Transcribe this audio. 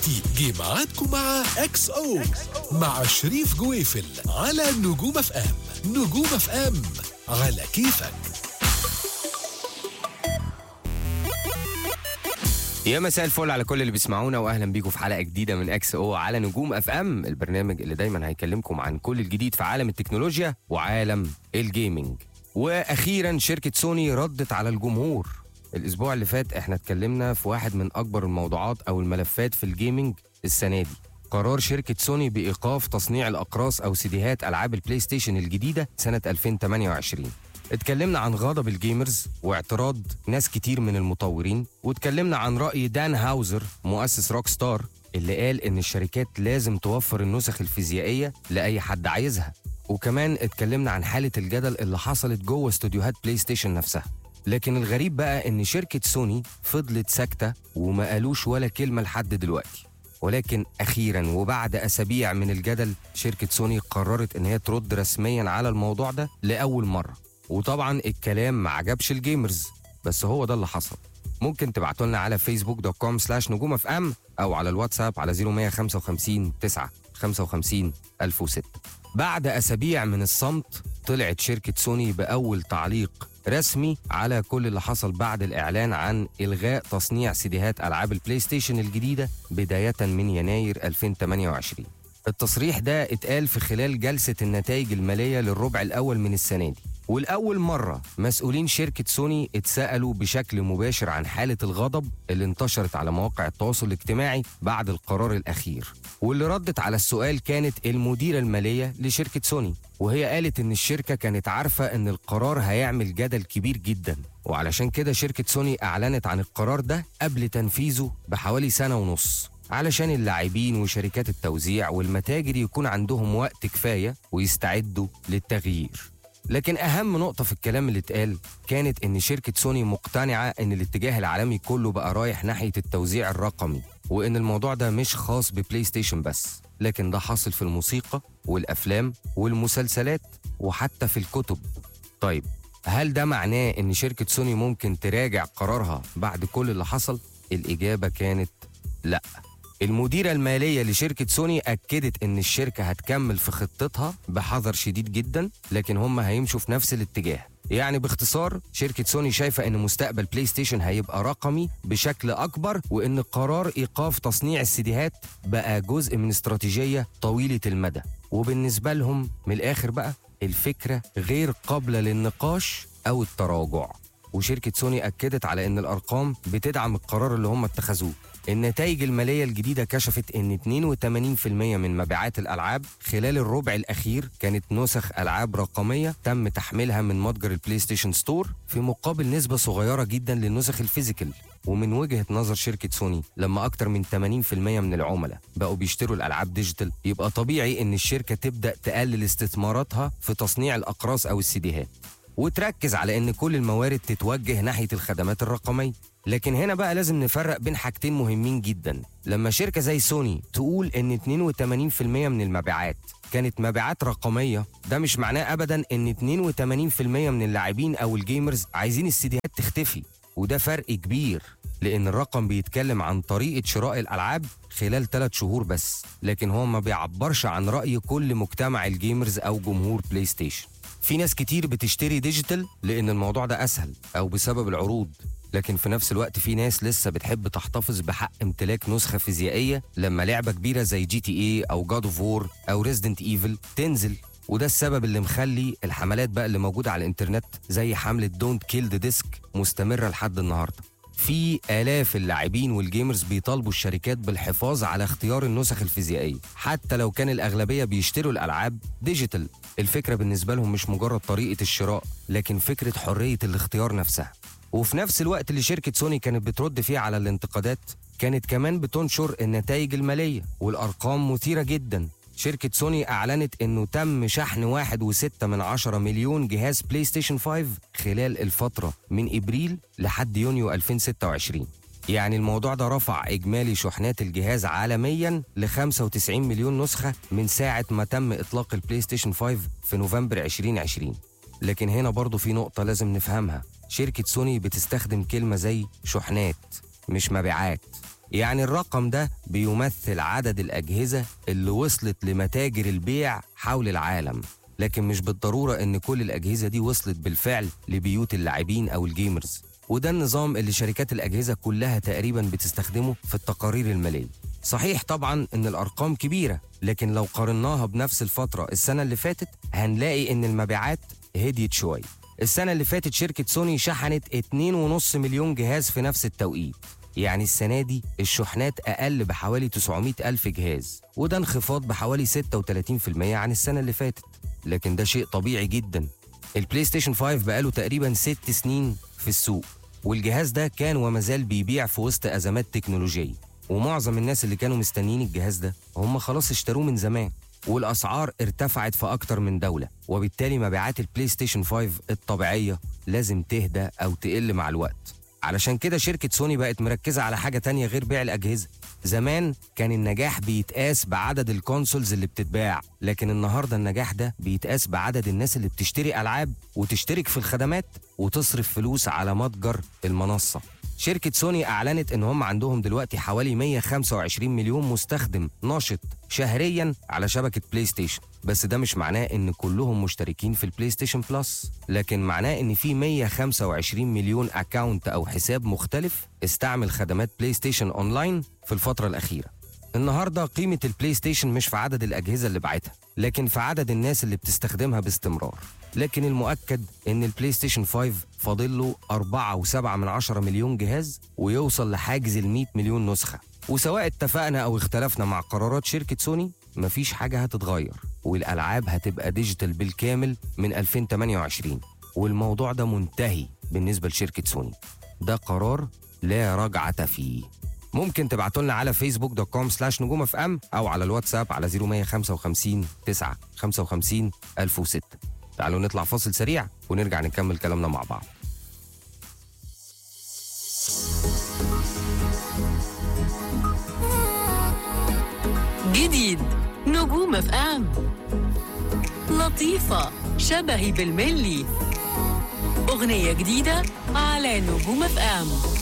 دلوقتي جه ميعادكم مع اكس او مع شريف جويفل على نجوم اف ام نجوم اف ام على كيفك يا مساء الفل على كل اللي بيسمعونا واهلا بيكم في حلقه جديده من اكس او على نجوم اف ام البرنامج اللي دايما هيكلمكم عن كل الجديد في عالم التكنولوجيا وعالم الجيمنج واخيرا شركه سوني ردت على الجمهور الاسبوع اللي فات احنا اتكلمنا في واحد من اكبر الموضوعات او الملفات في الجيمنج السنه دي قرار شركة سوني بإيقاف تصنيع الأقراص أو سيديهات ألعاب البلاي ستيشن الجديدة سنة 2028 اتكلمنا عن غضب الجيمرز واعتراض ناس كتير من المطورين واتكلمنا عن رأي دان هاوزر مؤسس روك ستار اللي قال إن الشركات لازم توفر النسخ الفيزيائية لأي حد عايزها وكمان اتكلمنا عن حالة الجدل اللي حصلت جوه استوديوهات بلاي ستيشن نفسها لكن الغريب بقى إن شركة سوني فضلت ساكتة وما قالوش ولا كلمة لحد دلوقتي ولكن اخيرا وبعد اسابيع من الجدل شركه سوني قررت ان هي ترد رسميا على الموضوع ده لاول مره وطبعا الكلام ما عجبش الجيمرز بس هو ده اللي حصل ممكن تبعتوا لنا على فيسبوك دوت كوم سلاش نجوم اف ام او على الواتساب على 0155 9 55 1006 بعد اسابيع من الصمت طلعت شركه سوني باول تعليق رسمي على كل اللي حصل بعد الاعلان عن الغاء تصنيع سيديهات العاب البلاي ستيشن الجديده بدايه من يناير 2028 التصريح ده اتقال في خلال جلسه النتائج الماليه للربع الاول من السنه دي والأول مرة مسؤولين شركة سوني اتسألوا بشكل مباشر عن حالة الغضب اللي انتشرت على مواقع التواصل الاجتماعي بعد القرار الأخير واللي ردت على السؤال كانت المديرة المالية لشركة سوني وهي قالت إن الشركة كانت عارفة إن القرار هيعمل جدل كبير جدا وعلشان كده شركة سوني أعلنت عن القرار ده قبل تنفيذه بحوالي سنة ونص علشان اللاعبين وشركات التوزيع والمتاجر يكون عندهم وقت كفاية ويستعدوا للتغيير لكن أهم نقطة في الكلام اللي اتقال كانت إن شركة سوني مقتنعة إن الاتجاه العالمي كله بقى رايح ناحية التوزيع الرقمي وإن الموضوع ده مش خاص ببلاي ستيشن بس لكن ده حاصل في الموسيقى والأفلام والمسلسلات وحتى في الكتب طيب هل ده معناه إن شركة سوني ممكن تراجع قرارها بعد كل اللي حصل؟ الإجابة كانت لأ المديرة المالية لشركة سوني أكدت إن الشركة هتكمل في خطتها بحذر شديد جدا لكن هم هيمشوا في نفس الاتجاه يعني باختصار شركة سوني شايفة إن مستقبل بلاي ستيشن هيبقى رقمي بشكل أكبر وإن قرار إيقاف تصنيع السيديهات بقى جزء من استراتيجية طويلة المدى وبالنسبة لهم من الآخر بقى الفكرة غير قابلة للنقاش أو التراجع وشركة سوني أكدت على إن الأرقام بتدعم القرار اللي هم اتخذوه النتائج المالية الجديدة كشفت إن 82% من مبيعات الألعاب خلال الربع الأخير كانت نسخ ألعاب رقمية تم تحميلها من متجر البلاي ستيشن ستور في مقابل نسبة صغيرة جدا للنسخ الفيزيكال ومن وجهة نظر شركة سوني لما أكتر من 80% من العملاء بقوا بيشتروا الألعاب ديجيتال يبقى طبيعي إن الشركة تبدأ تقلل استثماراتها في تصنيع الأقراص أو السيديهات وتركز على ان كل الموارد تتوجه ناحيه الخدمات الرقميه لكن هنا بقى لازم نفرق بين حاجتين مهمين جدا لما شركه زي سوني تقول ان 82% من المبيعات كانت مبيعات رقميه ده مش معناه ابدا ان 82% من اللاعبين او الجيمرز عايزين السيديهات تختفي وده فرق كبير لان الرقم بيتكلم عن طريقه شراء الالعاب خلال ثلاث شهور بس لكن هو ما بيعبرش عن راي كل مجتمع الجيمرز او جمهور بلاي ستيشن في ناس كتير بتشتري ديجيتال لان الموضوع ده اسهل او بسبب العروض لكن في نفس الوقت في ناس لسه بتحب تحتفظ بحق امتلاك نسخه فيزيائيه لما لعبه كبيره زي جي تي اي او جاد اوف وور او ريزيدنت ايفل تنزل وده السبب اللي مخلي الحملات بقى اللي موجوده على الانترنت زي حمله دونت كيل ذا ديسك مستمره لحد النهارده في آلاف اللاعبين والجيمرز بيطالبوا الشركات بالحفاظ على اختيار النسخ الفيزيائية حتى لو كان الأغلبية بيشتروا الألعاب ديجيتال الفكرة بالنسبة لهم مش مجرد طريقة الشراء لكن فكرة حرية الاختيار نفسها وفي نفس الوقت اللي شركة سوني كانت بترد فيه على الانتقادات كانت كمان بتنشر النتائج المالية والأرقام مثيرة جدا شركة سوني أعلنت إنه تم شحن واحد وستة من عشرة مليون جهاز بلاي ستيشن 5 خلال الفترة من إبريل لحد يونيو 2026 يعني الموضوع ده رفع إجمالي شحنات الجهاز عالميا ل 95 مليون نسخة من ساعة ما تم إطلاق البلاي ستيشن 5 في نوفمبر 2020 لكن هنا برضو في نقطة لازم نفهمها شركة سوني بتستخدم كلمة زي شحنات مش مبيعات يعني الرقم ده بيمثل عدد الأجهزة اللي وصلت لمتاجر البيع حول العالم لكن مش بالضرورة إن كل الأجهزة دي وصلت بالفعل لبيوت اللاعبين أو الجيمرز وده النظام اللي شركات الأجهزة كلها تقريبا بتستخدمه في التقارير المالية صحيح طبعا إن الأرقام كبيرة لكن لو قارناها بنفس الفترة السنة اللي فاتت هنلاقي إن المبيعات هديت شوية السنة اللي فاتت شركة سوني شحنت 2.5 مليون جهاز في نفس التوقيت يعني السنة دي الشحنات أقل بحوالي 900 ألف جهاز وده انخفاض بحوالي 36% عن السنة اللي فاتت لكن ده شيء طبيعي جدا البلاي ستيشن 5 بقاله تقريبا ست سنين في السوق والجهاز ده كان وما زال بيبيع في وسط أزمات تكنولوجية ومعظم الناس اللي كانوا مستنيين الجهاز ده هم خلاص اشتروه من زمان والاسعار ارتفعت في اكتر من دوله وبالتالي مبيعات البلاي ستيشن 5 الطبيعيه لازم تهدى او تقل مع الوقت علشان كده شركة سوني بقت مركزة على حاجة تانية غير بيع الأجهزة زمان كان النجاح بيتقاس بعدد الكونسولز اللي بتتباع لكن النهاردة النجاح ده بيتقاس بعدد الناس اللي بتشتري ألعاب وتشترك في الخدمات وتصرف فلوس على متجر المنصة شركة سوني أعلنت إن هم عندهم دلوقتي حوالي 125 مليون مستخدم ناشط شهريا على شبكة بلاي ستيشن بس ده مش معناه إن كلهم مشتركين في البلاي ستيشن بلس لكن معناه إن في 125 مليون أكاونت أو حساب مختلف استعمل خدمات بلاي ستيشن أونلاين في الفترة الأخيرة النهارده قيمة البلاي ستيشن مش في عدد الأجهزة اللي باعتها لكن في عدد الناس اللي بتستخدمها باستمرار لكن المؤكد ان البلاي ستيشن 5 فاضل له 4.7 من عشرة مليون جهاز ويوصل لحاجز ال 100 مليون نسخة وسواء اتفقنا او اختلفنا مع قرارات شركة سوني مفيش حاجة هتتغير والألعاب هتبقى ديجيتال بالكامل من 2028 والموضوع ده منتهي بالنسبة لشركة سوني ده قرار لا رجعة فيه ممكن تبعتوا لنا على فيسبوك دوت كوم سلاش نجوم اف ام او على الواتساب على 0155 9 55 1006 تعالوا نطلع فاصل سريع ونرجع نكمل كلامنا مع بعض جديد نجوم اف ام لطيفة شبهي بالملي أغنية جديدة على نجوم اف ام